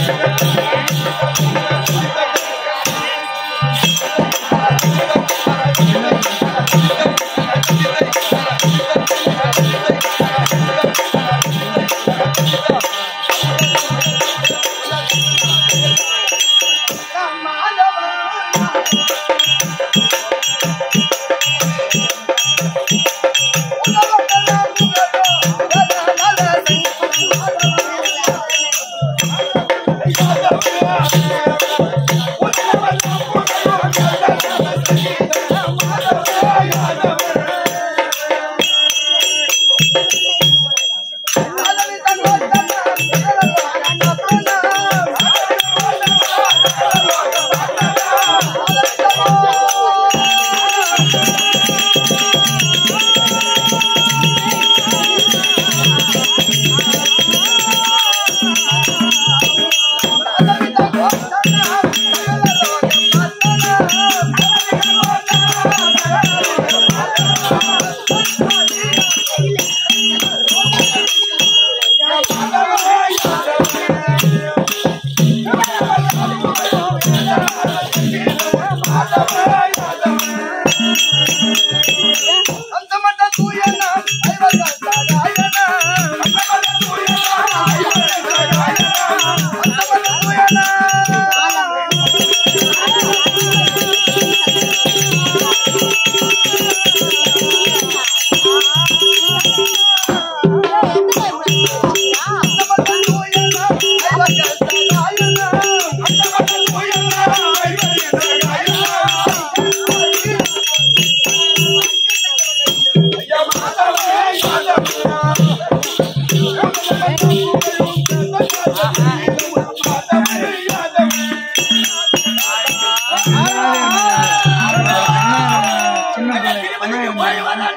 சின்ன பிள்ளை பணம்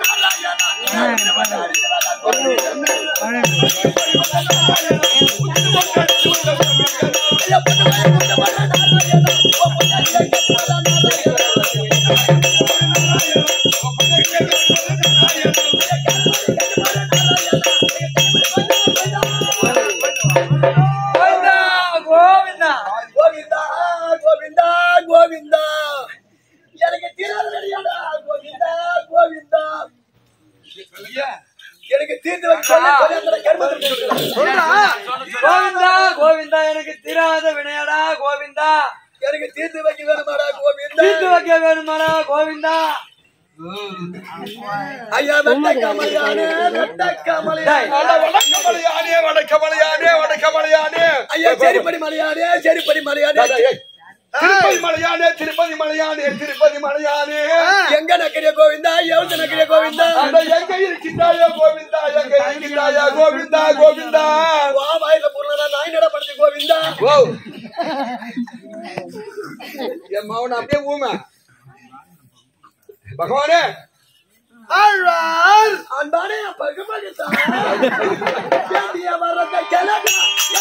கோவிந்தா கோவிந்தா கோவிந்தா கோவிந்தா கோவிந்தா எனக்கு தீராதடியாடா கோவிந்தா கோவிந்தா எனக்கு தீர்த்து வைக்க சொல்லி சொல்லி அந்த கர்மத்தை சொல்றா கோவிந்தா கோவிந்தா எனக்கு தீராத வினையடா கோவிந்தா எனக்கு தீர்த்து வைக்க வேணுமாடா கோவிந்தா தீர்த்து வைக்க வேணுமாடா கோவிந்தா ஐயா வெட்ட கமலியானே வெட்ட கமலியானே வடக்கமலையானே வடக்கமலையானே வடக்கமலையானே ஐயா செரிப்படி மலையானே செரிப்படி மலையானே திருப்பதி மலையானே திருப்பதி மலையானே திருப்பதி மலையானே எங்க நக்கிரிய கோவிந்தா எவ்வளவு நக்கிரிய கோவிந்தா அந்த எங்க இருக்கின்றாயா கோவிந்தா எங்க இருக்கின்றாயா கோவிந்தா கோவிந்தா வா வாயில பொருளா நாய் நடப்படுத்து கோவிந்தா ஓ என் மகன் அப்படியே ஊமை பகவானே ஆழ்வார் அன்பானே பகமகிதா கேட்டிய வரத கலகா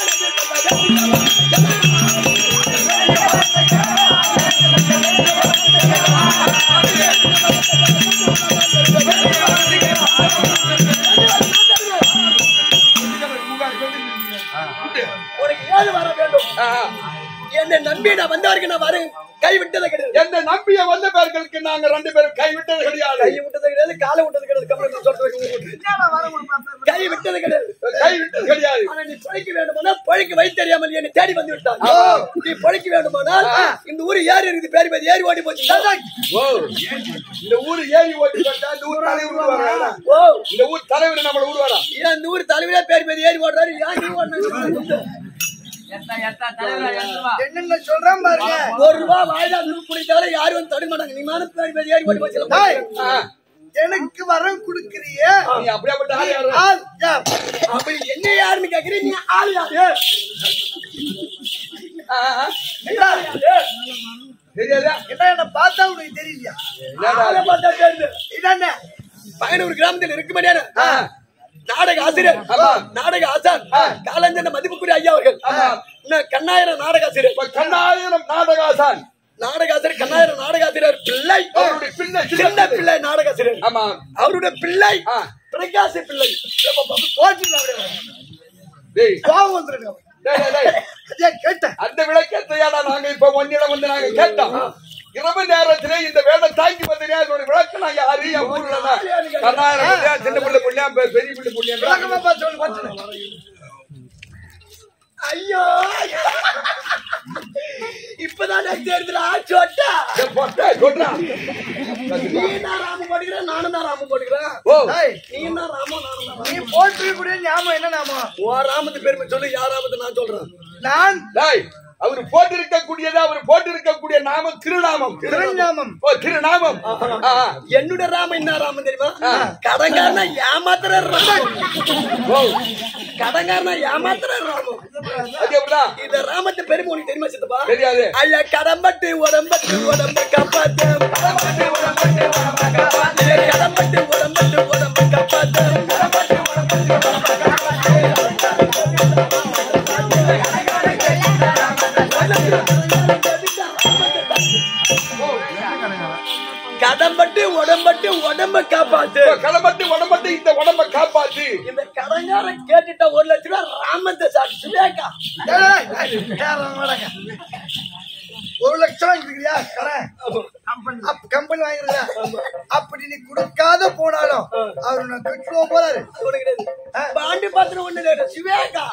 உனக்கு ஏழு வர வேண்டும் என்னை நம்பி நான் வந்தவருக்கு நான் வர கை விட்டது கிடையாது என்ன நம்பிய வந்த பேர்களுக்கு நாங்க ரெண்டு பேரும் கைவிட்டது கிடையாது கை விட்டது கிடையாது காலை விட்டது கிடையாது கம்பளம் நான் சொல்றேன் கை விட்டது கிடையாது கைவிட்டது கிடையாது ஆனா நீ பழைக்க வேண்டுமானால் பழைக்க வழி தெரியாமல் என்னை தேடி வந்து விட்டான் நீ பழைக்க வேண்டுமானால் இந்த ஊர் ஏறி இருக்குது பேரி பேர் ஏறி ஓடி போச்சு ஓ இந்த ஊரு ஏறி ஓட்டி வந்தா இந்த ஊர் தலைவர் விடுவாரா? ஓ இந்த ஊர் தலைவர் நம்மள விடுவாரா ஏன் இந்த ஊர் தலைவரே பேரி பேர் ஏறி ஓடுறாரு ஏன் நீ ஓடுறாரு என்னென்ன சொல்றேன் பாருங்க ஒரு ரூபா வாயிலா துருப்புடி தவிர யாரும் வந்து தடுக்க மாட்டாங்க நீ மானம் பேரி பேர் ஏறி ஓடி டேய், போச்சு ஆ, எனக்கு வரம் கொடுக்கறிய நீ அப்படியாப்பட்ட ஆள் யாரு? அப்படி என்ன யாருன்னு கேக்குறீங்க நீ ஆளு யாரு ஆ, ஆ, யாரு யாரு? தெரியாதா என்ன என்ன பார்த்தா உனக்கு தெரியலையா என்னடா ஆளை பார்த்தா தெரியுது. இதானே பையனூர் கிராமத்தில் இருக்கும்படியான ஆ. நாடக ஆசிரியர் ஆமா. நாடக ஆசான் காலஞ்சன மதிப்புக்குரிய ஐயா அவர்கள் ஆமா. இன்னும் கண்ணாயிரம் நாடக ஆசிரியர் இப்ப கண்ணாயிரம் நாடகாசான் நாடக ஆசிரியர் கண்ணாயிரம் நாடக ஆசிரியர் பிள்ளை அவருடைய பிள்ளை சின்ன பிள்ளை நாடக ஆசிரியர் ஆமா அவருடைய பிள்ளை ஆ. பிரகாசி பிள்ளை போட்டு டேய் கோபம் வந்துருக்கு டேய், டேய், டேய். அதே கேட்டேன் அந்த விளக்கத்தையாடா நாங்க இப்ப ஒன்னிடம் வந்து நாங்க கேட்டோம் இரவு நேரத்திலே இந்த வேலை தாங்கி வந்தீங்க அதோட விளக்கம் நாங்க யாரு என் ஊர்ல கர்நாடகா புள்ளியா, சின்ன பிள்ளை புள்ளியா பெ- பெரிய பிள்ளை புள்ளியா விளக்கமா பார்த்து சொல்லு பார்த்து ஐயோ இப்பதான் எனக்கு தெரியுதுடா சொட்டா பொட்டை சொல்றா நீ என்ன ராம போட்டுக்கிற நானும் தான் ராம போட்டுக்கிறேன் ஓ டேய், நீ என்ன ராமம் நானும் தான் நீ போட்டு கூட ஞாபகம் என்ன நாமம் உன் ராமத்து பெருமை சொல்லு யார் ராமத்தை நான் சொல்றேன் நான் டேய் அவர் போட்டிருக்கக்கூடியது அவர் போட்டிருக்கக்கூடிய நாமம் திருநாமம் திருநாமம் ஓ திருநாமம் ஆ, ஆ. என்னோட ராமன் என்ன ராமன் தெரியுமா கடங்காரனா ஏமாத்துற ராமம் ஓ கடங்காரனா ஏமாத்துற ராமம் அது எப்படிடா இந்த ராமத்து பெருமை உனக்கு தெரியுமா சித்தப்பா தெரியாது ஐயா கடம்பட்டு உடம்பட்டு உடம்ப காப்பாத்து ஐயா, கடம்பட்டு உடம்பட்டு உடம்ப காப்பாத்து கடம்பட்டு உடம்பட்டு உடம்ப காப்பாத்து இப்ப களம்பட்டு உடம்பட்டு இந்த உடம்ப காப்பாத்து இந்த கடங்காரன் கேட்டுட்ட ஒரு லட்ச ரூபா ராமத்தை சாட்சி சுரேகா ஏய், ஏய், ஏய், வாடகை. ஒரு லட்சம் வாங்கிருக்கியா கடன் அப்ப கம்பெனி வாங்கிருக்கா அப்படி நீ கொடுக்காத போனாலும் அவர் நான் கட்டுவோம் போறாரு உனக்கு கிடையாது. பாண்டி பாத்திரம் ஒண்ணு இல்லை சிவேகா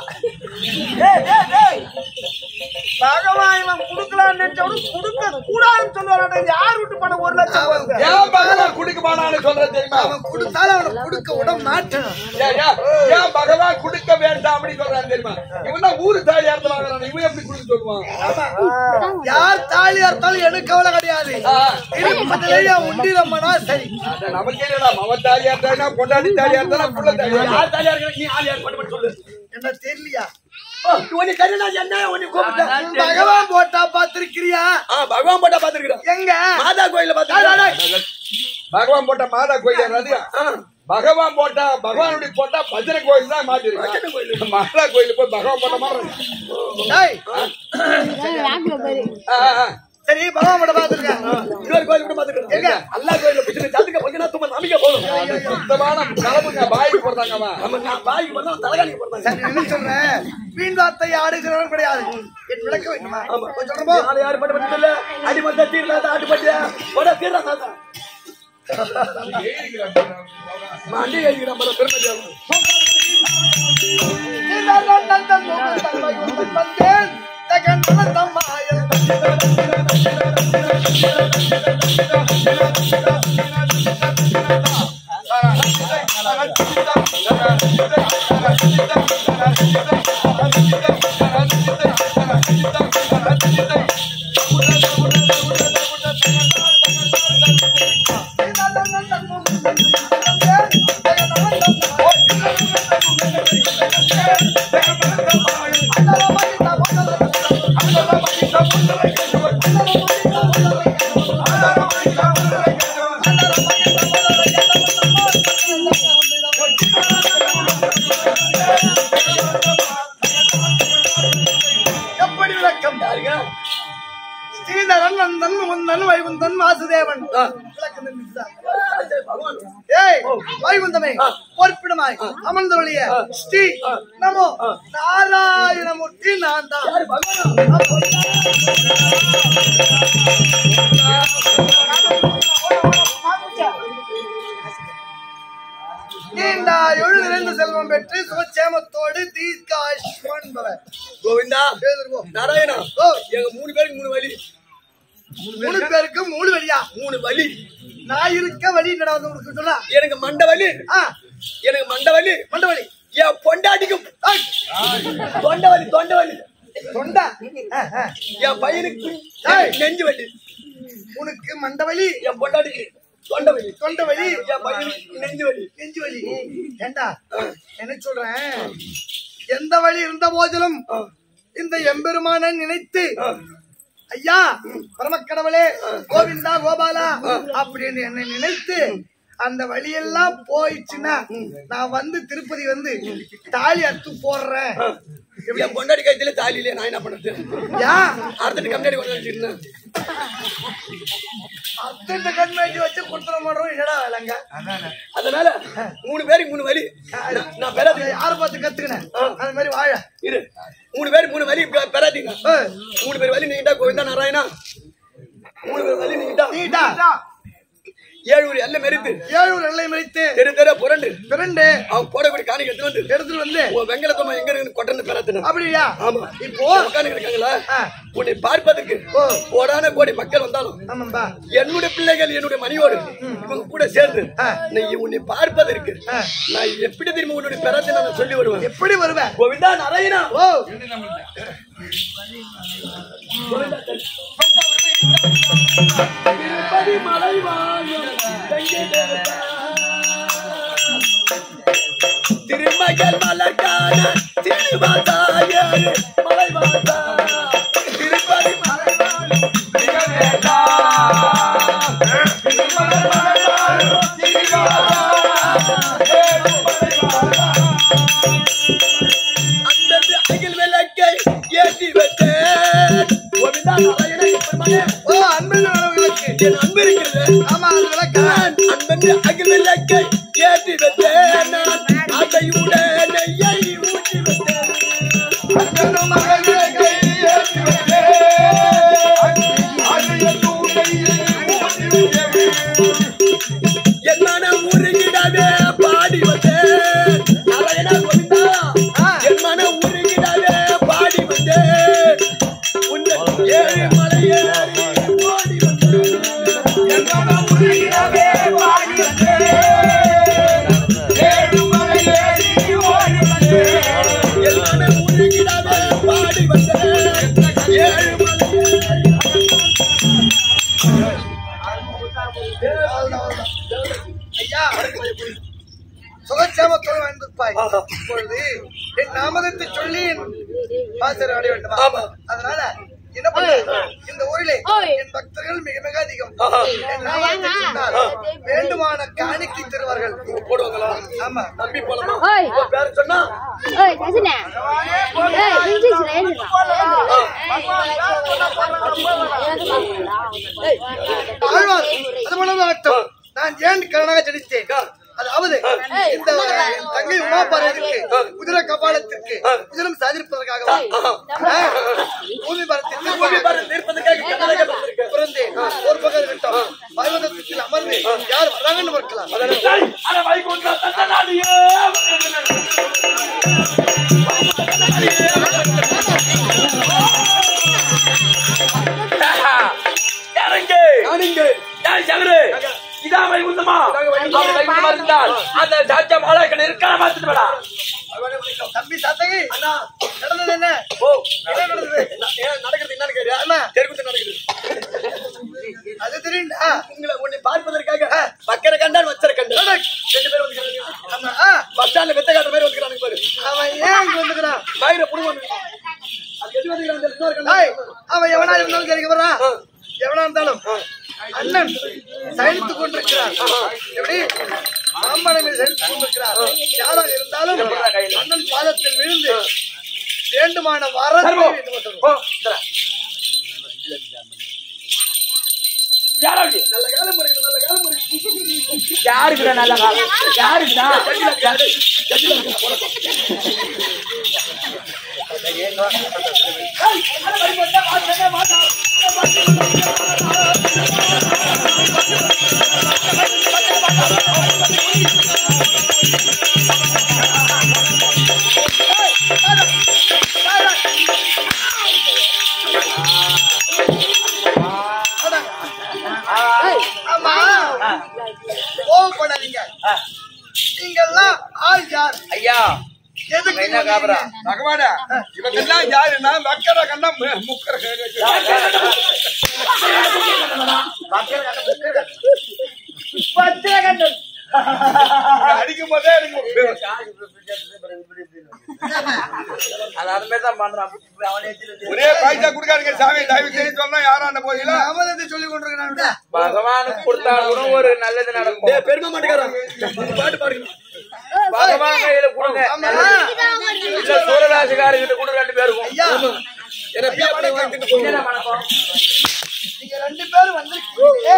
பகவான் இவன் கொடுக்கலான்னு நினைச்சவனு கொடுக்க கூடாதுன்னு சொல்லுவாங்க யார் விட்டு பணம் ஒரு லட்சம் வருது ஏன் பகவான் குடுக்க மாட்டான்னு சொல்றது தெரியுமா அவன் கொடுத்தாலும் அவனை கொடுக்க விட மாட்டான் ஏன், ஏன், ஏன் பகவான் குடுக்க வேண்டாம் அப்படி சொல்றான் தெரியுமா இவன் தான் ஊரு தாலி அறுத்து வாங்குறான் இவன் எப்படி குடுக்க சொல்லுவான் யார் தாலி அறுத்தாலும் எனக்கு கவலை கிடையாது ஆ. திருப்பதிலேயே உண்டிரம்மனா சரி அட, நமக்கு என்னடா மவன் தாலி அறுத்தானா பொண்டாட்டி தாலி அறுத்தானா புள்ள தாலி அறுத்தானா? யார் தலையா இருக்கிற நீ ஆள் யார் பண்ண சொல்லு என்ன தெரியலையா ஓ, உன்னை தெரியல என்ன உன்னை கூப்பிட்டேன் பகவான் போட்டா பாத்திருக்கிறியா ஆ பகவான் போட்டா பாத்துருக்கிறேன் எங்க மாதா கோயில பாத்துருக்கேன் பகவான் போட்ட மாதா கோயில் அது பகவான் போட்டா பகவானுடைய போட்டா பஜனை கோயில் தான் மாட்டிருக்கு மாதா கோயில் போய் பகவான் போட்ட மாதிரி இருக்கு. டேய், ஆ, ஆ, ஆ. சரி பகவான் போட்ட பாத்திருக்கேன் இன்னொரு கோயில் கூட பாத்துருக்கேன் எங்க? அல்லா கோயில பிடிச்சிட்டு ஜாத்துக்க போய் தும்ப நம்பிக்கை போதும் அது சுத்தமான கலப்புங்க பாய்க்கு போடுறாங்க அவன் நம்ம நான் பாய்க்கு போனா தலைகாணிக்கு போறாங்க சரி என்ன சொல்றேன் வீண் வார்த்தை ஆடுகிறவன் கிடையாது என் விளக்க வேண்டுமா கொஞ்சம் சொல்றமோ யாரு யாரு பண்ண பத்தி இல்ல அடிமத்த தீர்லாத ஆட்டுப்பட்டியா போட தீர்லா தாத்தா மாண்டி எழுதிக்கிற மர பெருமை தேவை வந்தேன் தகன் தம்மாயல் எப்படி விளக்கம் யாருங்க ஸ்ரீதரன் நந்தன் முந்தன் வைகுந்தன் வாசுதேவன் ஆ. விளக்கம் தெரிஞ்சுதா? பகவான் ஏய் வைகுந்தமே பொறுப்பிடமாய் அமர்ந்தொழிய ஸ்ரீ நமோ நாராயணமூர்த்தி நான் தான் யாரு பகவான் நீண்டா எழு நிறைந்த செல்வம் பெற்று சுகச்சேமத்தோடு தீர்க்காயுஷ்மான் பவ கோவிந்தா எழுதுருவோம் நாராயணா ஓ எங்க மூணு பேருக்கு மூணு வழி மூணு பேருக்கு மூணு வழியா மூணு வழி நான் இருக்க வழி நடந்து உங்களுக்கு சொன்னா எனக்கு மண்ட வலி ஆ எனக்கு மண்ட வலி மண்டவழி என் பொண்டாட்டிக்கும் ஏய், தொண்டை வலி தொண்டை வலி தொண்டா ஆ, ஆ. என் பையனுக்கு ஏய். நெஞ்சு வலி உனக்கு மண்டவழி என் பொண்டாட்டிக்கு தொண்டை வலி தொண்டை வலி என் பையனுக்கு நெஞ்சு வலி நெஞ்சு வலி ஏண்டா என்ன சொல்றேன் எந்த வழி இருந்த போதிலும் இந்த எம்பெருமான நினைத்து ஐயா பரமக்கடவுளே கோவிந்தா கோபாலா அப்படின்னு என்னை நினைத்து அந்த வழியெல்லாம் போயிடுச்சுன்னா நான் வந்து திருப்பதி வந்து தாலி அறுத்து போடுறேன் என் பொண்டாட்டி கைத்துல தாலி இல்லையா நான் என்ன பண்றது யா அறுத்துட்டு கம்மியாடி கொண்டு வச்சிருந்தேன் அத்தனை கண்மேட்டி வச்சு குடுத்துற மாட்டோம் என்னடா வேலைங்க அதனால மூணு பேருக்கு மூணு வழி நான் நான் பெறாதீங்க யாரை பார்த்து கத்துக்கினேன் அது மாதிரி வாழ இரு மூணு பேருக்கு மூணு வழி பெ- பெறாதீங்க மூணு பேர் வழி நீங்கிட்டா கோவிந்தா நாராயணா மூணு பேர் வழி நீங்கிட்டா நீட்டா ஏழு ஒரு எல்லை மெரித்து ஏழு எல்லை மறித்து தெரு தெரு புரண்டு பிறண்டு அவன் போடக்கூடிய காணிக்கு எடுத்து வந்து எடுத்துட்டு வந்து உன் வெங்கலத்தம்மா எங்க இருக்குன்னு கொட்டன்னு பெறாத்தினா அப்படியா ஆமா இப்போ உட்காந்து இருக்காங்களா ஆ. உன்னை பார்ப்பதற்கு ஓ. கோடான கோடி மக்கள் வந்தாலும் ஆமாம்பா என்னுடைய பிள்ளைகள் என்னுடைய மணியோடு இவங்க கூட சேர்ந்து ஆ. நீ உன்னை பார்ப்பதற்கு ஆ. நான் எப்படி தெரியுமா உன்னுடைய பிறத்தை நான் சொல்லி வருவேன் எப்படி வருவ கோவிந்தா நாராயணா ஓ திருப்பதி மலை வாழும் வெங்கடேசா. திருமகள் மலர்கான திருவாதாய மலைவாசா திருப்பதி மலை வாழும் அந்தந்த அகில் விளக்கை ஏற்றி வைத்தேன் கோவிந்தா நாராயணா பெருமானே ஓ அன்பின் உறவுகளுக்கு என் அன்பு இருக்கிறது ஆமா அது விளக்கா நான் அன்பென்று அகில் விளக்கை ஏற்றி வைத்தேன் நான் அதையுடன் நெய்யை ஊற்றி வைத்தேன் என் மனம் உருகிடவே பாடி வந்தேன் நாராயணா கோவிந்தா என் மனம் உருகிடவே பாடி வந்தேன் உன்னை ஏழு மலையேறி ஓடி வந்தேன் என் மனம் உருகிடவே பாடி வந்தேன் ஏழு மலையேறி ஐயா சுகச்சேமத்துடன் வாழ்ந்திருப்பாய் இப்பொழுது என் நாமதத்தை சொல்லி பாசர் அடைய வேண்டுமா ஆமா. அதனால என்ன பண்ண இந்த ஊரிலே என் பக்தர்கள் மிக மிக அதிகம் என் நாமத்தை சொன்னால் வேண்டுமான காணிக்கை தருவார்கள் போடுவாங்களா ஆமா நம்பி போலாமா ஓய் உன் பேரை சொன்னா ஓய் கசினே ஏய் இன்ஜிஸ் ரேஞ்சுடா ஆழ்வார் அது மூலமாகட்டும் நான் ஏன் கரணாக ஜனித்தேன் அதாவது இந்த என் தங்கை உமா பார்வதிக்கு குதிரை கபாலத்திற்கு குதிரம் சாதிப்பதற்காக பூமி மரத்திற்கு பூமி பாரு தீர்ப்பதற்காக கர்நாடகா வந்திருக்கேன். பிறந்தேன் ஒரு பக்கம் இருக்கட்டும் பர்வதத்தில் அமர்ந்து யார் வராங்கன்னு பார்க்கலாம் இறங்கு நானுங்க யார் சகரு இதான் வைகுந்தமா அப்படி வைகுந்தமா இருந்தால் அந்த சாச்சா மாலாக்கன் இருக்கான பார்த்துட்டு வேடா தம்பி சத்தகி அண்ணா நடந்தது என்ன ஓ என்ன நடந்தது நான் ஏன் நடக்கிறது என்னன்னு கேட்டியா அண்ணா. தெருக்குத்து நடக்குது அது தெரியுண்டா உங்களை உன்னை பார்ப்பதற்காக பக்கர கண்டான் வச்சர கண்டான் ரெண்டு பேரும் வந்துக்கிறாங்க ஆமா ஆ, பஸ் ஸ்டாண்ட்ல வித்த காட்டுற மாதிரி வந்துக்கிறாங்க பாரு அவன் ஏன் இங்க வந்துக்கிறான் மயிர புடுவாங்க அது எது வந்துக்கிறாங்க அந்த இன்னொரு கண்டான். ஏய், அவன் எவனா இருந்தாலும் கேட்க வர்றான் எவனா இருந்தாலும் அண்ணன் சயனித்துக் கொண்டிருக்கிறார் எப்படி மாம்பழம் மீது சயனித்துக் கொண்டிருக்கிறார் யாராக இருந்தாலும் அண்ணன் பாதத்தில் விழுந்து வேண்டுமான வரத்தை வேண்டும் என்று சொல்லுவோம். ஓ இந்தா. யாராவது நல்ல காலம் முறைக்கு நல்ல காலம் முறைக்கு யாருக்குடா நல்ல காலம் யாருக்குடா ஆமா கோவப்படாதீங்க நீங்கெல்லாம் ஆள் யார் ஐயா எதுக்கு என்ன காபரா பகவானே இவன் எல்லாம் யாருன்னா மக்கர கண்ணம் முக்கர அடிக்கும் போதே எனக்கு அது அது மாதிரி தான் பண்றான் அவனே வச்சுட்டு ஒரே பைசா கொடுக்காதீங்க சாமி தயவு செய்து சொன்னா யாரான போயில அமரத்தை சொல்லிக் கொண்டிருக்கிறான் பகவானுக்கு கொடுத்தால் கூட ஒரு நல்லது நடக்கும் டேய் பெருமை மாட்டேங்கிறான் பாட்டு பாடுங்க பகவான் கையில கொடுங்க ஆமா இல்ல சூரராசிக்காரர்கிட்ட கூட ரெண்டு பேருக்கும் ஐயா என்ன பியா பண்ணி வாங்கிட்டு போங்க என்ன வணக்கம் நீங்க ரெண்டு பேரும் வந்திருக்கீங்க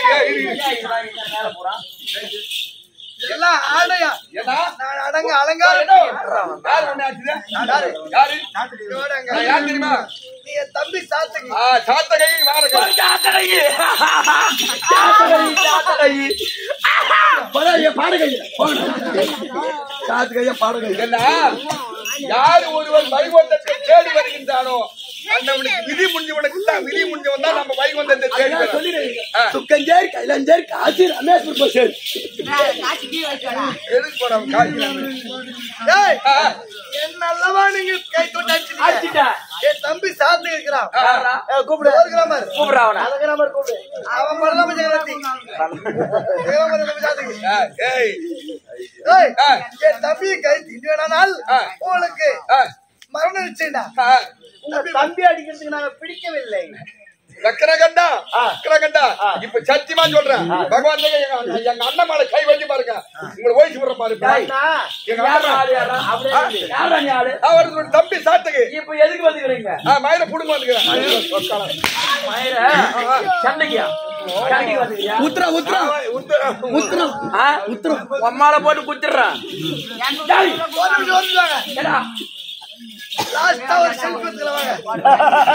எல்லாம் ஆடையா ஏன்னா நான் அடங்க அலங்காரம் யார் ஒண்ணு ஆச்சுது? யாரு இதோட அங்க. நான் யார் தெரியுமா நீ என் தம்பி சாத்துக்கு ஆ, சாத்தகை வாரகை சாத்தகை சாத்தகை சாத்தகை பரவாயில்ல, பாடுகையா, போங்க. காத்துக்கையா, பாடுகையா. என்ன யார் ஒருவர் வைகுந்தத்தை தேடி வருகின்றானோ அண்ணவனுக்கு விதி முடிஞ்சவனுக்கு தான் விதி முடிஞ்சவன் தான் நம்ம வைகுந்தத்தை தேடி அதான் வரோம் சொல்லிடுறீங்க. சுக்கஞ்சேரி, கைலஞ்சேரி, காசி, ரமேஷ் புஷ்பசேரி. எதுக்கு போறோம் காய்க்கிறாங்க ஏய், என்ன அல்லவா நீங்க கை தொட்டு அடிச்சிட்டீங்க? அடிச்சிட்டா. என் தம்பி சாத்து இருக்கிறான் யாரா? கூப்பிடு ஒரு கிராமர் கூப்பிடுறா அவனை. அரை கிராமர் கூப்பிடு அவன் பரலாம ஜெகநாத்தி கிராமர் நம்ம சாத்துக்கு ஏய் ஏய், ஆ. என் தம்பியை கை திண்டுவேனால் ஆ. உங்களுக்கு ஆ, மரணம் நிச்சயம்டா ஆ. உங்க தம்பி அடிக்கிறதுக்கு நாங்க பிடிக்கவில்லை சக்கரகண்டா சக்கரகண்டா இப்ப சத்தியமா சொல்றேன் பகவான் தான் எங்க அண்ணன் எங்க அண்ணன் மேல கை வச்சு பாருங்க உங்களை ஓய்ச்சி விடுற பாரு அண்ணா, எங்க யாரா அண்ணன் ஆளு, யாரா? யாரா நீ ஆளு? அவர் ஒரு தம்பி சாத்தகை இப்ப எதுக்கு வந்துக்கிறீங்க ஆ, மயில புடுங்க வந்துக்கிறேன் மயிர சண்டைக்கியா சண்டைக்கு வந்துக்கியா உத்தரா, உத்தரா, உத்தரா. ஆ? உம்மால போட்டு குத்திடுறான் டேய், ஒரு நிமிஷம் வந்துருவாங்க ஏடா, லாஸ்டா ஒரு செல்ஃபி எடுத்துக்கலாம் வாங்க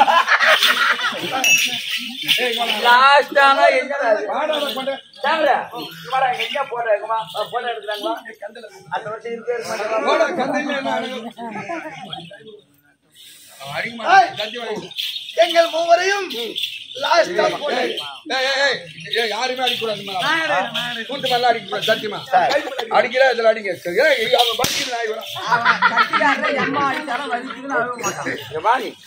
last ஆனா என்னடா இது? சாப்பிடு. இங்க வாடா, இங்க எங்கேயா photo இருக்குமா? ஆ, photo எடுக்கறாங்களா? அடுத்த வருஷம் இருக்கவே இருக்க மாட்டாங்களா? ஏய், எங்கள் மூவரையும் லாஸ்டா போட்டு யாருமே அடிக்கூடாது கூட்டு மேல அடிக்கூடாது சத்தியமா அடிக்கிற இதுல அடிங்க ஏய், அவன் படிக்கிற நாய் வரான். இங்க வா நீ.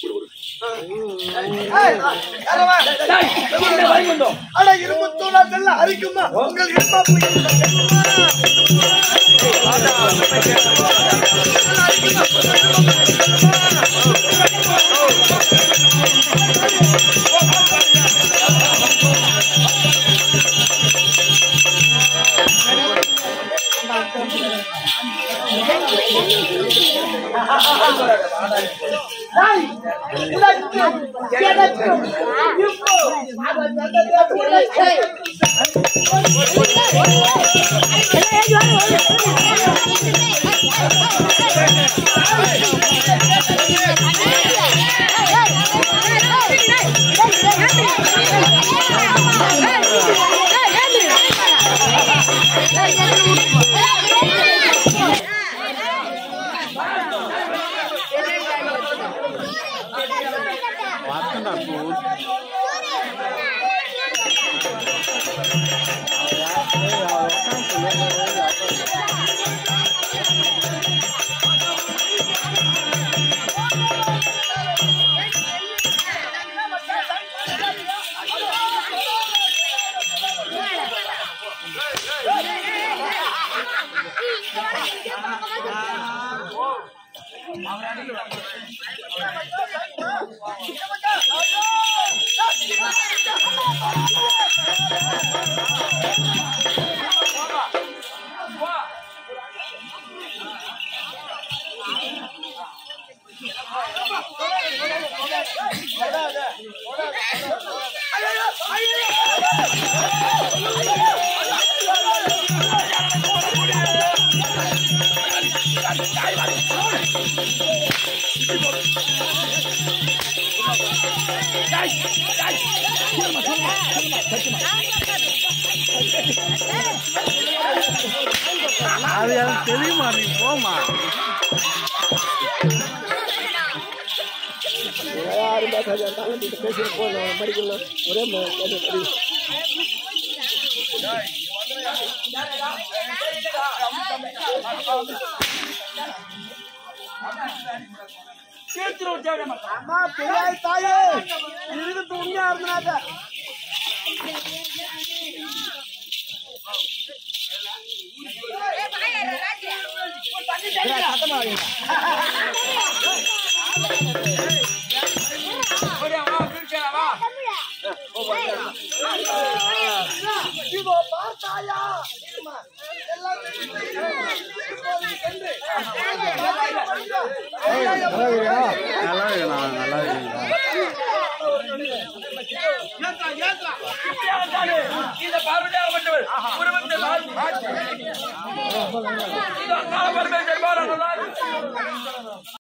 ஏய், யாரவா? டேய், இந்த வைகுண்டம். அட இரும்பு தூணா தெல்ல அரிக்குமா உங்கள் இரும்பா சேர்த்துரு விட்டா விட மாட்டான். அம்மா பிள்ளாய் தாயே இருக்கு உண்மையா இருந்தாத ஓடியா, வா, பிரிச்சா, வா. இதோ பார்த்தாயா இருமா. எல்லாம் இப்போது சென்று. நல்லா இருக்கு நல்லா இருக்கு உருவத்தில் ஆட்சி. இதோ காலப்பெருமை செய்வார்